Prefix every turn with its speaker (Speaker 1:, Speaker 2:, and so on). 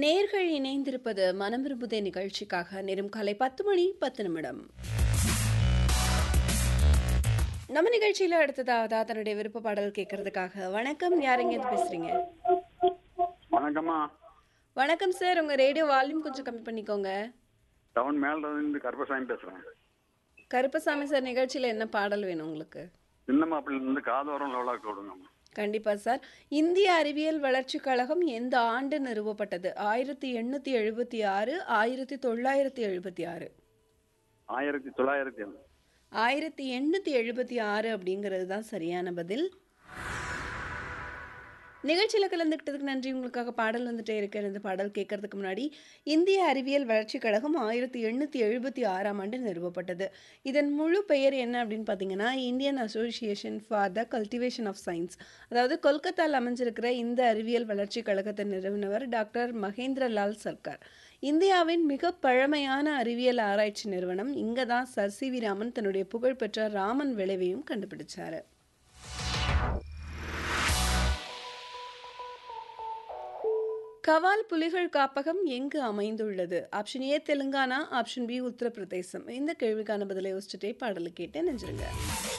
Speaker 1: நேர்கள் இணைந்திருப்பது மனம் விரும்புதே நிகழ்ச்சிக்காக நேரம் காலை பத்து மணி பத்து நிமிடம் நம்ம நிகழ்ச்சியில அடுத்ததாவதா தன்னுடைய விருப்ப பாடல் கேட்கறதுக்காக வணக்கம் யாருங்க இது பேசுறீங்க
Speaker 2: வணக்கம்மா
Speaker 1: வணக்கம் சார் உங்க ரேடியோ வால்யூம் கொஞ்சம் கம்மி பண்ணிக்கோங்க
Speaker 2: டவுன் மேல இருந்து கருப்பசாமி பேசுறேன்
Speaker 1: கருப்பசாமி சார் நிகழ்ச்சியில என்ன பாடல் வேணும் உங்களுக்கு
Speaker 2: சின்ன மாப்பிள்ள இருந்து காதோரம் லோலாக்கு விடுங்கம்மா
Speaker 1: கண்டிப்பா சார் இந்திய அறிவியல் வளர்ச்சிக் கழகம் எந்த ஆண்டு நிறுவப்பட்டது ஆயிரத்தி எண்ணூத்தி எழுபத்தி ஆறு ஆயிரத்தி தொள்ளாயிரத்தி எழுபத்தி ஆறு
Speaker 2: ஆயிரத்தி தொள்ளாயிரத்தி ஏழு
Speaker 1: ஆயிரத்தி எண்ணூற்றி எழுபத்தி ஆறு அப்படிங்கிறது தான் சரியான பதில் நிகழ்ச்சியில் கலந்துக்கிட்டதுக்கு நன்றி உங்களுக்காக பாடல் வந்துட்டே இருக்கு இந்த பாடல் கேட்கறதுக்கு முன்னாடி இந்திய அறிவியல் வளர்ச்சிக் கழகம் ஆயிரத்தி எண்ணூற்றி எழுபத்தி ஆறாம் ஆண்டு நிறுவப்பட்டது இதன் முழு பெயர் என்ன அப்படின்னு பார்த்தீங்கன்னா Indian association for the cultivation of science அதாவது கொல்கத்தாவில் அமைஞ்சிருக்கிற இந்த அறிவியல் வளர்ச்சிக் கழகத்தின் நிறுவனர் டாக்டர் மகேந்திர லால் சர்க்கார் இந்தியாவின் மிக பழமையான அறிவியல் ஆராய்ச்சி நிறுவனம் இங்கே தான் சர் சி வி ராமன் தன்னுடைய புகழ்பெற்ற ராமன் விளைவையும் கண்டுபிடிச்சாரு கவால் புலிகள் காப்பகம் எங்கு அமைந்துள்ளது option A Telangana option B Uttar Pradesh இந்த கேள்விக்கான பதிலை யோசிச்சுட்டே பாடலை கேட்டு நெஞ்சிருங்க